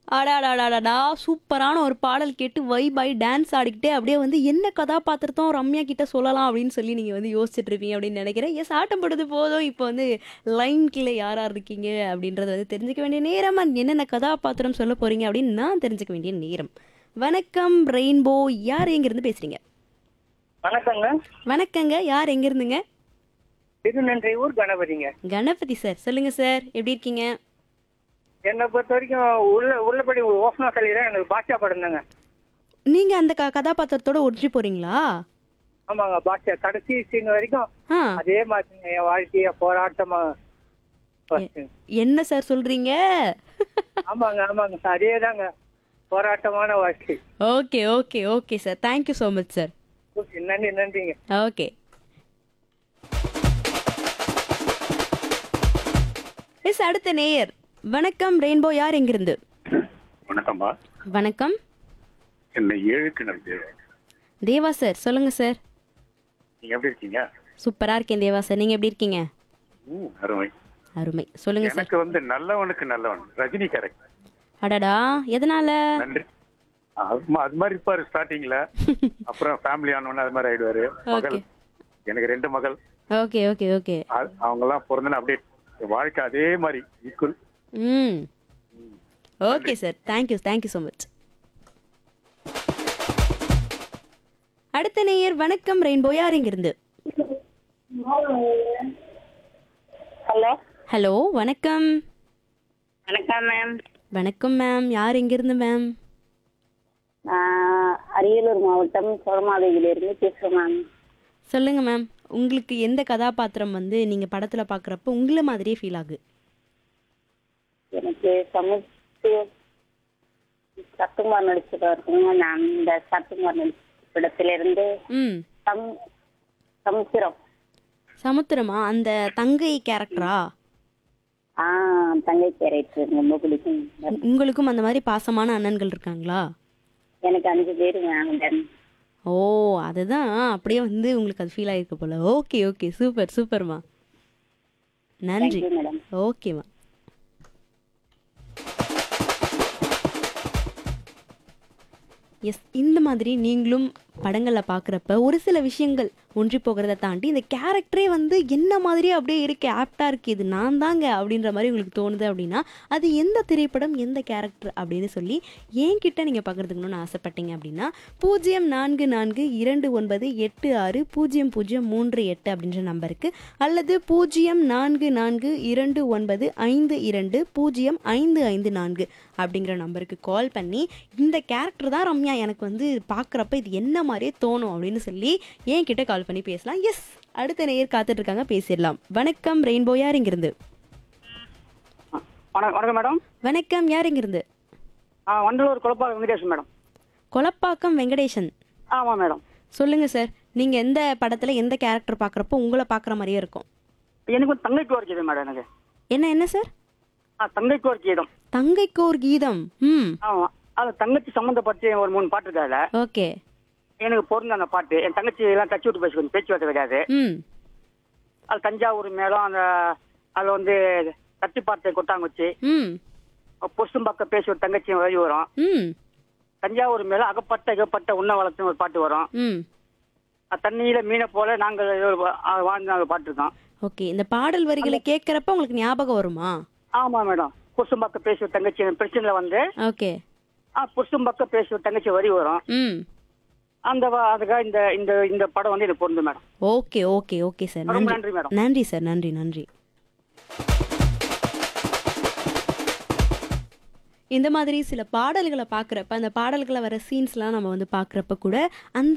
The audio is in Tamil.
அடாடாடாடா சூப்பரான ஒரு பாடல் கேட்டு வைபாய் டான்ஸ் ஆடிக்கிட்டே அப்படியே வந்து என்ன கதாபாத்திரத்தும் ரம்யா கிட்ட சொல்லலாம் அப்படின்னு சொல்லி நீங்கள் வந்து யோசிச்சுட்டு இருப்பீங்க அப்படின்னு நினைக்கிறேன் எஸ் ஆட்டம் படுது போதும் இப்போ வந்து லைன் கீழே யார் யார் இருக்கீங்க அப்படின்றத வந்து தெரிஞ்சுக்க வேண்டிய நேரம் and என்னென்ன கதாபாத்திரம் சொல்ல போறீங்க அப்படின்னு நான் தெரிஞ்சுக்க வேண்டிய நேரம் வணக்கம் ரெயின்போ யார் எங்கேருந்து பேசுறீங்க வணக்கங்க வணக்கங்க யார் எங்கேருந்துங்க திருநன்றி ஊர் கணபதிங்க கணபதி சார் சொல்லுங்க சார் எப்படி இருக்கீங்க என்னை பொறுத்த வரைக்கும் உள்ள உள்ளபடி ஓசனா கல்வி தான் எனக்கு பாட்ஷா படம் தாங்க நீங்க அந்த க கதாபாத்திரத்தோட ஒன்றி போறீங்களா ஆமாங்க பாட்ஷா கடைசி சீன் வரைக்கும் ஆ அதே மாதிரிங்க என் வாழ்க்கைய போராட்டமா போச்சுங்க. என்ன சார் சொல்றீங்க ஆமாங்க ஆமாங்க அதே தாங்க போராட்டமான வாழ்க்கை okay okay okay sir thank you so much sir okay, நன்றி நன்றிங்க ஓகே எஸ் அடுத்த நேயர் வணக்கம் ரெயின்போ யார் எங்கிருந்து வணக்கம்மா வணக்கம் என்னை ஏழு கிணறு தேவை தேவா சார் சொல்லுங்க சார் நீங்க எப்படி இருக்கீங்க சூப்பரா இருக்கேன் தேவா சார் நீங்க எப்படி இருக்கீங்க ம், அருமை அருமை சொல்லுங்க சார் எனக்கு வந்து நல்லவனுக்கு நல்லவன் ரஜினி கேரக்டர் அடடா எதனால நன்றி ஆமா, அது மாதிரி இருப்பாரு ஸ்டார்டிங்ல அப்புறம் ஃபேமிலி ஆனவன அது மாதிரி ஆயிடுவாரு மகள் Okay. எனக்கு ரெண்டு மகள் ஓகே ஓகே ஓகே அவங்க எல்லாம் பிறந்தன அப்படியே வாழ்க்கை அதே மாதிரி ஈக்குவல் ம் okay sir thank you thank you so much அடுத்த நேயர் வணக்கம் ரெயின்போ யார் இங்கிருந்து ஹலோ ஹலோ வணக்கம் வணக்கம் மேம் வணக்கம் மேம் யார் எங்கிருந்து மேம் நான் அரியலூர் மாவட்டம் சோழமாதேவியிலிருந்து பேசுகிறேன் மேம் சொல்லுங்க மேம் உங்களுக்கு எந்த கதாபாத்திரம் வந்து நீங்க படத்துல பாக்குறப்ப உங்களை மாதிரியே ஃபீல் ஆகு எனக்கு சமுத்திர சத்துமார் நடிச்சதா இருக்குங்க நான் இந்த சத்துமார் நடிச்ச படத்திலிருந்து ம் சம் சமுத்திரம் சமுத்திரமா அந்த தங்கை கேரக்டரா ஆ தங்கை கேரக்டர் ரொம்ப பிடிக்கும் உங்களுக்கும் அந்த மாதிரி பாசமான அண்ணன்கள் இருக்காங்களா எனக்கு அஞ்சு பேர் மேம் ஓ அதுதான் அப்படியே வந்து உங்களுக்கு அது ஃபீல் ஆயிருக்கு போல ஓகே ஓகே சூப்பர் சூப்பர்மா நன்றி தேங்க்யூ மேடம் ஓகேம்மா எஸ் இந்த மாதிரி நீங்களும் படங்களில் பார்க்குறப்ப ஒரு சில விஷயங்கள் ஒன்றி போகிறத தாண்டி இந்த கேரக்டரே வந்து என்ன மாதிரியே அப்படியே இருக்கு ஆப்டாக இருக்குது இது நான் தாங்க அப்படின்ற மாதிரி உங்களுக்கு தோணுது அப்படின்னா அது எந்த திரைப்படம் எந்த கேரக்டர் அப்படின்னு சொல்லி என்கிட்ட நீங்கள் பகிர்ந்துக்கணும்னு ஆசைப்பட்டீங்க அப்படின்னா பூஜ்ஜியம் நான்கு நான்கு இரண்டு ஒன்பது எட்டு ஆறு பூஜ்ஜியம் பூஜ்ஜியம் மூன்று எட்டு அப்படின்ற நம்பருக்கு அல்லது பூஜ்ஜியம் நான்கு நான்கு இரண்டு ஒன்பது ஐந்து இரண்டு பூஜ்ஜியம் ஐந்து ஐந்து நான்கு அப்படிங்கிற நம்பருக்கு கால் பண்ணி இந்த கேரக்டர் தான் ரம்யா எனக்கு வந்து பார்க்குறப்ப இது என்ன மாதிரியே தோணும் அப்படின்னு சொல்லி என்கிட்ட கால் பண்ணி பேசலாம் எஸ் அடுத்த நேயர் காத்துட்டு இருக்காங்க பேசிடலாம் வணக்கம் ரெயின்போ யார் இங்கிருந்து வணக்கம் வணக்கம் மேடம் வணக்கம் யார் இங்கிருந்து ஆ வண்டலூர் குழப்பா வெங்கடேஷ் மேடம் கொலப்பாக்கம் வெங்கடேசன் ஆமா மேடம் சொல்லுங்க சார் நீங்க எந்த படத்துல எந்த கேரக்டர் பார்க்குறப்போ உங்களை பார்க்குற மாதிரியே இருக்கும் எனக்கு வந்து தங்கைக்கு ஒரு கீதம் மேடம் எனக்கு என்ன என்ன சார் ஆ தங்கைக்கு ஒரு கீதம் தங்கைக்கு ஒரு கீதம் ம் ஆமா அது தங்கச்சி சம்மந்தப்பட்டு ஒரு மூணு பாட்டு இருக்கு அதுல ஓகே எனக்கு பொருந்த அந்த பாட்டு என் தங்கச்சி எல்லாம் டச் விட்டு பேசி கொஞ்சம் பேச்சுவார்த்தை கிடையாது ம் அது தஞ்சாவூர் மேளம் அந்த அதில் வந்து கத்தி பாட்டை கொட்டாங்குச்சி ம் பொசும் பக்கம் பேசி ஒரு தங்கச்சி வழி வரும் ம் தஞ்சாவூர் மேல அகப்பட்ட இகப்பட்ட உண்ண வளர்த்துன்னு ஒரு பாட்டு வரும் ம் அது தண்ணியில மீனை போல நாங்கள் ஏதோ ஒரு வா- ஆ, வாழ்ந்து நாங்கள் பாட்டு இருக்கோம் ஓகே இந்த பாடல் வரிகளை கேட்குறப்ப உங்களுக்கு ஞாபகம் வருமா ஆமா மேடம் பொசும் பக்கம் பேசி ஒரு தங்கச்சி பிரச்சனைல வந்து ஓகே ஆ பொசும் பக்கம் பேசி ஒரு தங்கச்சி வரி வரும் ம் அந்த வ- அதுக்காக இந்த இந்த இந்த படம் வந்து எனக்கு பொருந்தும் madam okay okay okay sir ரொம்ப நன்றி நன்றி மேடம். நன்றி சார் நன்றி நன்றி இந்த மாதிரி சில பாடல்களை பார்க்குறப்ப அந்த பாடல்களை வர சீன்ஸ்லாம் நம்ம வந்து பார்க்குறப்ப கூட அந்த